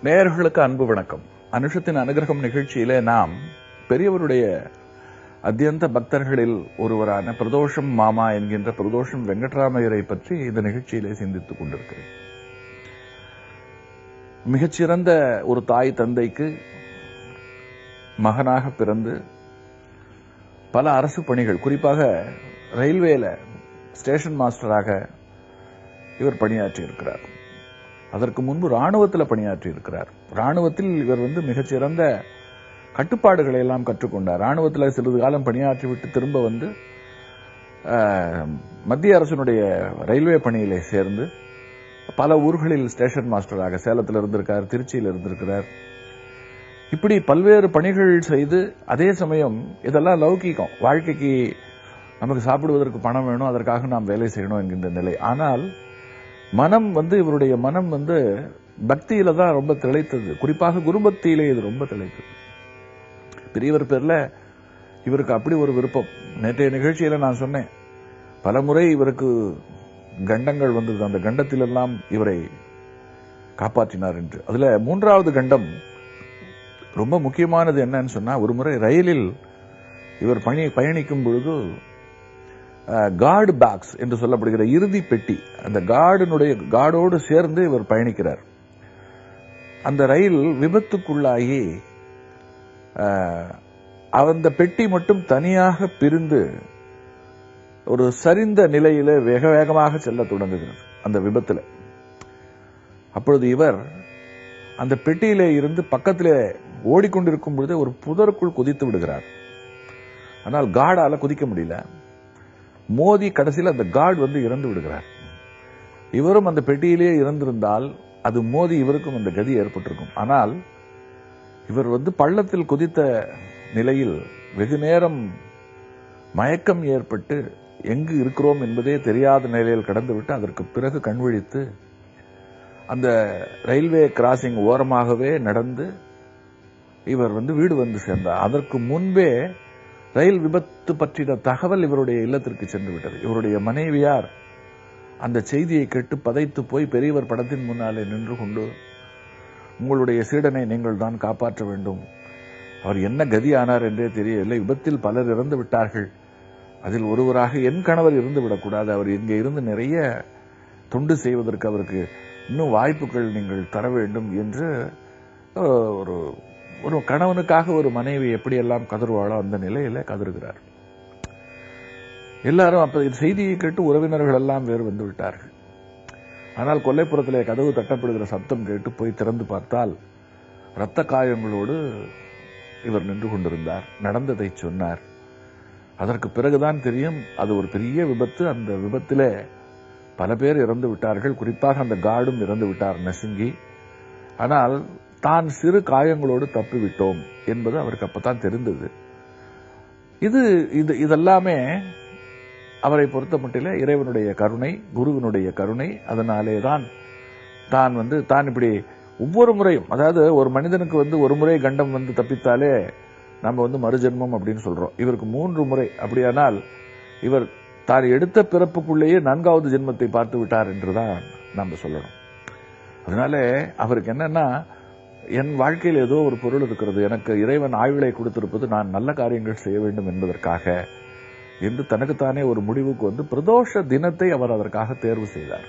நேயர்களுக்கு அன்பு வணக்கம் அனுஷத்தின் அனுகிரகம் நிகழ்ச்சியிலே நாம் பெரியவருடைய அத்தியந்த பக்தர்களில் ஒருவரான பிரதோஷம் மாமா என்கின்ற பிரதோஷம் வெங்கட்ராமையரை பற்றி இந்த நிகழ்ச்சியிலே சிந்தித்துக் கொண்டிருக்கிறேன் மிகச்சிறந்த ஒரு தாய் தந்தைக்கு மகனாக பிறந்து பல அரசு பணிகள் குறிப்பாக ரயில்வேல ஸ்டேஷன் மாஸ்டராக இவர் பணியாற்றி இருக்கிறார் அதற்கு முன்பு ராணுவத்தில் பணியாற்றி இருக்கிறார் ராணுவத்தில் இவர் வந்து மிகச்சிறந்த கட்டுப்பாடுகளை எல்லாம் கற்றுக்கொண்டார் ராணுவத்தில் சிறிது காலம் பணியாற்றி விட்டு திரும்ப வந்து அஹ், மத்திய அரசினுடைய ரயில்வே பணியிலே சேர்ந்து பல ஊர்களில் ஸ்டேஷன் மாஸ்டராக சேலத்தில் இருந்திருக்கார் திருச்சியில் இருந்திருக்கிறார் இப்படி பல்வேறு பணிகள் செய்து அதே சமயம் இதெல்லாம் லௌகீகம் வாழ்க்கைக்கு நமக்கு சாப்பிடுவதற்கு பணம் வேணும் அதற்காக நாம் வேலை செய்யணும் என்கின்ற நிலை ஆனால் மனம் வந்து இவருடைய மனம் வந்து பக்தியில தான் ரொம்ப திளைத்தது குறிப்பாக குருபக்தியிலே இது ரொம்ப திளைத்தது பெரியவர் பேர்ல இவருக்கு அப்படி ஒரு விருப்பம் நேற்றைய நிகழ்ச்சியில நான் சொன்னேன் பலமுறை இவருக்கு கண்டங்கள் வந்தது அந்த கண்டத்திலெல்லாம் இவரை காப்பாற்றினார் என்று அதுல மூன்றாவது கண்டம் ரொம்ப முக்கியமானது என்னன்னு சொன்னா ஒரு முறை ரயிலில் இவர் பணி பயணிக்கும் பொழுது கார்டு பேக்ஸ் என்று சொல்லப்படுகிற இறுதி பெட்டி அந்த கார்டினுடைய கார்டோடு சேர்ந்து இவர் பயணிக்கிறார் அந்த ரயில் விபத்துக்குள்ளாகி அஹ், அந்த பெட்டி மட்டும் தனியாக பிரிந்து ஒரு சரிந்த நிலையில வேக வேகமாக செல்ல தொடங்குகிறது அந்த விபத்துல அப்பொழுது இவர் அந்த பெட்டியிலே இருந்து பக்கத்திலே ஓடிக்கொண்டிருக்கும் பொழுதே ஒரு புதருக்குள் குதித்து விடுகிறார் ஆனால் கார்டால குதிக்க முடியல மோதி கடைசியில் அந்த கார்டு வந்து இறந்து விடுகிறார் இவரும் அந்த பெட்டியிலேயே இறந்திருந்தால் அது மோதி இவருக்கும் அந்த கதி ஏற்பட்டிருக்கும் ஆனால் இவர் வந்து பள்ளத்தில் குதித்த நிலையில் வெகு நேரம் மயக்கம் ஏற்பட்டு எங்கு இருக்கிறோம் என்பதே தெரியாத நிலையில் கடந்துவிட்டு அதற்கு பிறகு கண்விழித்து அந்த ரயில்வே கிராசிங் ஓரமாகவே நடந்து இவர் வந்து வீடு வந்து சேர்ந்தார் அதற்கு முன்பே ரயில் விபத்து பற்றின தகவல் இவருடைய இல்லத்திற்கு சென்று விட்டது இவருடைய மனைவியார் அந்த செய்தியை கேட்டு பதைத்து போய் பெரியவர் படத்தின் முன்னாலே நின்று கொண்டு உங்களுடைய சீடனை நீங்கள் தான் காப்பாற்ற வேண்டும் அவர் என்ன கதி ஆனார் என்றே தெரியவில்லை விபத்தில் பலர் இறந்து விட்டார்கள் அதில் ஒருவராக என் கணவர் இருந்து விடக்கூடாது அவர் இங்கே இருந்து நிறைய தொண்டு செய்வதற்கு அவருக்கு இன்னும் வாய்ப்புகள் நீங்கள் தர வேண்டும் என்று அஹ், ஒரு ஒரு கணவனுக்காக ஒரு மனைவி எப்படியெல்லாம் கதறுவாளோ அந்த நிலையில கதறுகிறார் எல்லாரும் அப்ப இந்த செய்தியை கேட்டு உறவினர்கள் எல்லாம் வேறு வந்து விட்டார்கள் ஆனால் கொல்லைப்புறத்திலே கதவு தட்டப்படுகிற சத்தம் கேட்டு போய் திறந்து பார்த்தால் இரத்த காயங்களோடு இவர் நின்று கொண்டிருந்தார் நடந்ததை சொன்னார் அதற்கு பிறகுதான் தெரியும் அது ஒரு பெரிய விபத்து அந்த விபத்திலே பல பேர் இறந்து விட்டார்கள் குறிப்பாக அந்த கார்டும் இறந்து விட்டார் நசுங்கி ஆனால் தான் சிறு காயங்களோடு தப்பிவிட்டோம் என்பது அவருக்கு அப்பதான் தெரிந்தது இது இது இதெல்லாமே அவரை பொறுத்த மட்டிலே இறைவனுடைய கருணை குருவினுடைய கருணை அதனாலே தான் தான் வந்து தான் இப்படி ஒவ்வொரு முறையும் அதாவது ஒரு மனிதனுக்கு வந்து ஒரு முறை கண்டம் வந்து தப்பித்தாலே நம்ம வந்து மறுஜென்மம் அப்படின்னு சொல்றோம் இவருக்கு மூன்று முறை அப்படியானால் இவர் தான் எடுத்த பிறப்புக்குள்ளேயே நான்காவது ஜென்மத்தை பார்த்து விட்டார் என்றுதான் நாம சொல்லணும் அதனால அவருக்கு என்னன்னா என் வாழ்க்கையில் ஏதோ ஒரு பொருள் இருக்கிறது எனக்கு இறைவன் ஆயுளை கொடுத்திருப்பது நான் நல்ல காரியங்கள் செய்ய வேண்டும் என்பதற்காக என்று தனக்குத்தானே ஒரு முடிவுக்கு வந்து பிரதோஷ தினத்தை அவர் அதற்காக தேர்வு செய்தார்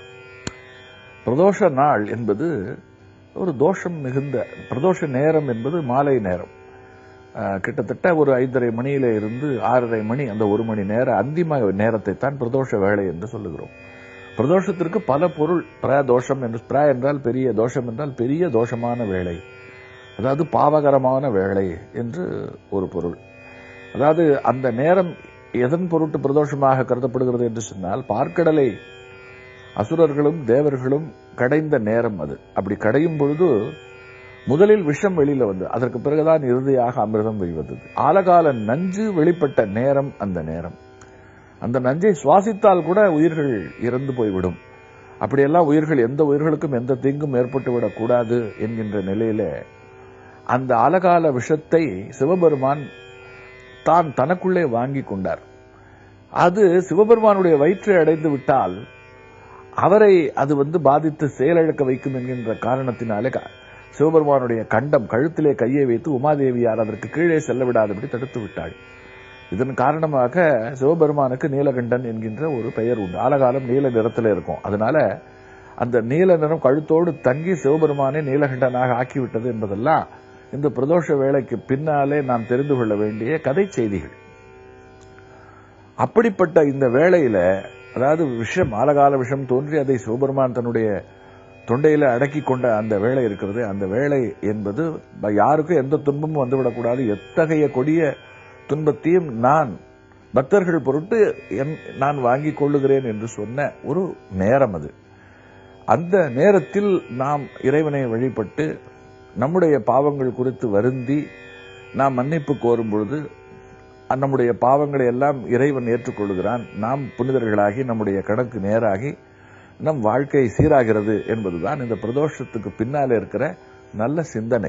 பிரதோஷ நாள் என்பது ஒரு தோஷம் மிகுந்த பிரதோஷ நேரம் என்பது மாலை நேரம் அஹ், கிட்டத்தட்ட ஒரு ஐந்தரை மணியில இருந்து ஆறரை மணி அந்த ஒரு மணி நேர அந்திம நேரத்தை தான் பிரதோஷ வேலை என்று சொல்லுகிறோம் பிரதோஷத்திற்கு பல பொருள் பிரதோஷம் என்று பிர என்றால் பெரிய தோஷம் என்றால் பெரிய தோஷமான வேலை அதாவது பாவகரமான வேலை என்று ஒரு பொருள் அதாவது அந்த நேரம் எதன் பொருட்டு பிரதோஷமாக கருதப்படுகிறது என்று சொன்னால் பார்க்கடலை அசுரர்களும் தேவர்களும் கடைந்த நேரம் அது அப்படி கடையும் பொழுது முதலில் விஷம் வெளியில வந்து அதற்கு பிறகுதான் இறுதியாக அமிர்தம் வெளிவந்தது ஆலகால நஞ்சு வெளிப்பட்ட நேரம் அந்த நேரம் அந்த நஞ்சை சுவாசித்தால் கூட உயிர்கள் இறந்து போய்விடும் அப்படியெல்லாம் உயிர்கள் எந்த உயிர்களுக்கும் எந்த தீங்கும் ஏற்பட்டு விடக்கூடாது என்கின்ற நிலையில அந்த ஆலகால விஷத்தை சிவபெருமான் தான் தனக்குள்ளே வாங்கி கொண்டார் அது சிவபெருமானுடைய வயிற்றை அடைந்து விட்டால் அவரை அது வந்து பாதித்து செயலிழக்க வைக்கும் என்கின்ற காரணத்தினாலே க- சிவபெருமானுடைய கண்டம் கழுத்திலே கையை வைத்து உமாதேவியார் அதற்கு கீழே செல்ல விடாதபடி தடுத்து விட்டாள் இதன் காரணமாக சிவபெருமானுக்கு நீலகண்டன் என்கின்ற ஒரு பெயர் உண்டு ஆலகாலம் நீல நிறத்தில் இருக்கும் அதனால அந்த நீல நிறம் கழுத்தோடு தங்கி சிவபெருமானை நீலகண்டனாக ஆக்கிவிட்டது என்பதெல்லாம் இந்த பிரதோஷ வேளைக்கு பின்னாலே நாம் தெரிந்து கொள்ள வேண்டிய கதை செய்திகள் அப்படிப்பட்ட இந்த வேளையில அதாவது விஷம் ஆலகால விஷம் தோன்றி அதை சிவபெருமான் தன்னுடைய தொண்டையில அடக்கி கொண்ட அந்த வேலை இருக்கிறது அந்த வேலை என்பது யாருக்கும் எந்த துன்பமும் வந்துவிடக்கூடாது எத்தகைய கொடிய துன்பத்தையும் நான் பக்தர்கள் பொருட்டு நான் வாங்கிக் கொள்ளுகிறேன் என்று சொன்ன ஒரு நேரம் அது அந்த நேரத்தில் நாம் இறைவனை வழிபட்டு நம்முடைய பாவங்கள் குறித்து வருந்தி நாம் மன்னிப்பு கோரும் பொழுது நம்முடைய பாவங்களை எல்லாம் இறைவன் ஏற்றுக்கொள்கிறான் நாம் புனிதர்களாகி நம்முடைய கணக்கு நேராகி நம் வாழ்க்கை சீராகிறது என்பதுதான் இந்த பிரதோஷத்துக்கு பின்னால இருக்கிற நல்ல சிந்தனை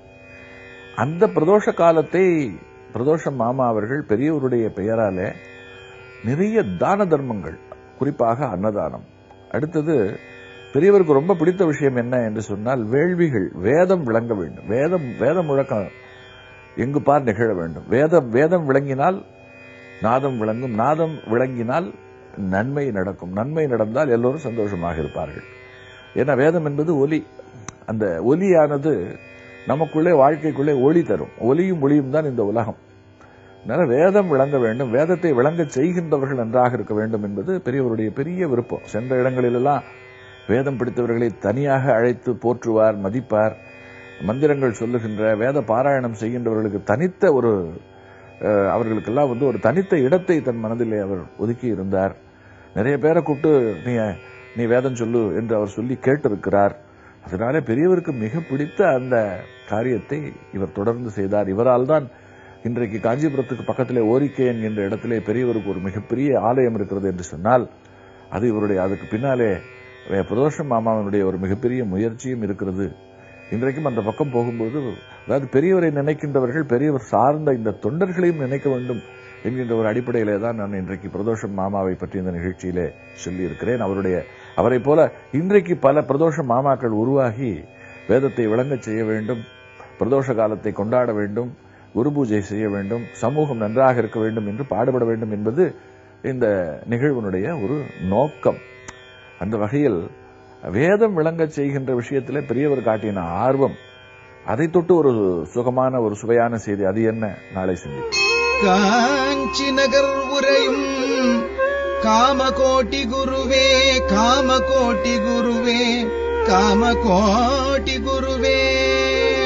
அந்த பிரதோஷ காலத்தை பிரதோஷ மாமா அவர்கள் பெரியவருடைய பெயரால நிறைய தான தர்மங்கள் குறிப்பாக அன்னதானம் அடுத்தது பெரியவருக்கு ரொம்ப பிடித்த விஷயம் என்ன என்று சொன்னால் வேள்விகள் வேதம் விளங்க வேண்டும் வேதம் வேதம் முழக்கம் எங்கு பார் நிகழ வேண்டும் வேதம் வேதம் விளங்கினால் நாதம் விளங்கும் நாதம் விளங்கினால் நன்மை நடக்கும் நன்மை நடந்தால் எல்லோரும் சந்தோஷமாக இருப்பார்கள் ஏன்னா வேதம் என்பது ஒலி அந்த ஒலியானது நமக்குள்ளே வாழ்க்கைக்குள்ளே ஒளி தரும் ஒலியும் ஒளியும் தான் இந்த உலகம் அதனால வேதம் விளங்க வேண்டும் வேதத்தை விளங்க செய்கின்றவர்கள் நன்றாக இருக்க வேண்டும் என்பது பெரியவருடைய பெரிய விருப்பம் சென்ற இடங்களிலெல்லாம் வேதம் பிடித்தவர்களை தனியாக அழைத்து போற்றுவார் மதிப்பார் மந்திரங்கள் சொல்லுகின்ற வேத பாராயணம் செய்கின்றவர்களுக்கு தனித்த ஒரு அவர்களுக்கெல்லாம் வந்து ஒரு தனித்த இடத்தை தன் மனதிலே அவர் ஒதுக்கி இருந்தார் நிறைய பேரை கூப்பிட்டு நீ நீ வேதம் சொல்லு என்று அவர் சொல்லி கேட்டிருக்கிறார் அதனால பெரியவருக்கு மிக பிடித்த அந்த காரியத்தை இவர் தொடர்ந்து செய்தார் இவரால் தான் இன்றைக்கு காஞ்சிபுரத்துக்கு பக்கத்திலே ஓரிக்கை என்கின்ற இடத்திலே பெரியவருக்கு ஒரு மிகப்பெரிய ஆலயம் இருக்கிறது என்று சொன்னால் அது இவருடைய அதுக்கு பின்னாலே பிரதோஷம் மாமாவனுடைய ஒரு மிகப்பெரிய முயற்சியும் இருக்கிறது இன்றைக்கும் அந்த பக்கம் போகும்போது அதாவது பெரியவரை நினைக்கின்றவர்கள் பெரியவர் சார்ந்த இந்த தொண்டர்களையும் நினைக்க வேண்டும் என்கின்ற ஒரு அடிப்படையிலே தான் நான் இன்றைக்கு பிரதோஷம் மாமாவை பற்றி இந்த நிகழ்ச்சியிலே சொல்லி இருக்கிறேன் அவருடைய அவரை போல இன்றைக்கு பல பிரதோஷ மாமாக்கள் உருவாகி வேதத்தை விளங்க செய்ய வேண்டும் பிரதோஷ காலத்தை கொண்டாட வேண்டும் குரு பூஜை செய்ய வேண்டும் சமூகம் நன்றாக இருக்க வேண்டும் என்று பாடுபட வேண்டும் என்பது இந்த நிகழ்வினுடைய ஒரு நோக்கம் அந்த வகையில் வேதம் விளங்க செய்கின்ற விஷயத்தில் பெரியவர் காட்டின ஆர்வம் அதை தொட்டு ஒரு சுகமான ஒரு சுவையான செய்தி அது என்ன நாளை சிந்தி காஞ்சி நகர் உரையும் காமகோட்டி குருவே காமகோட்டி குருவே காமகோட்டி குருவே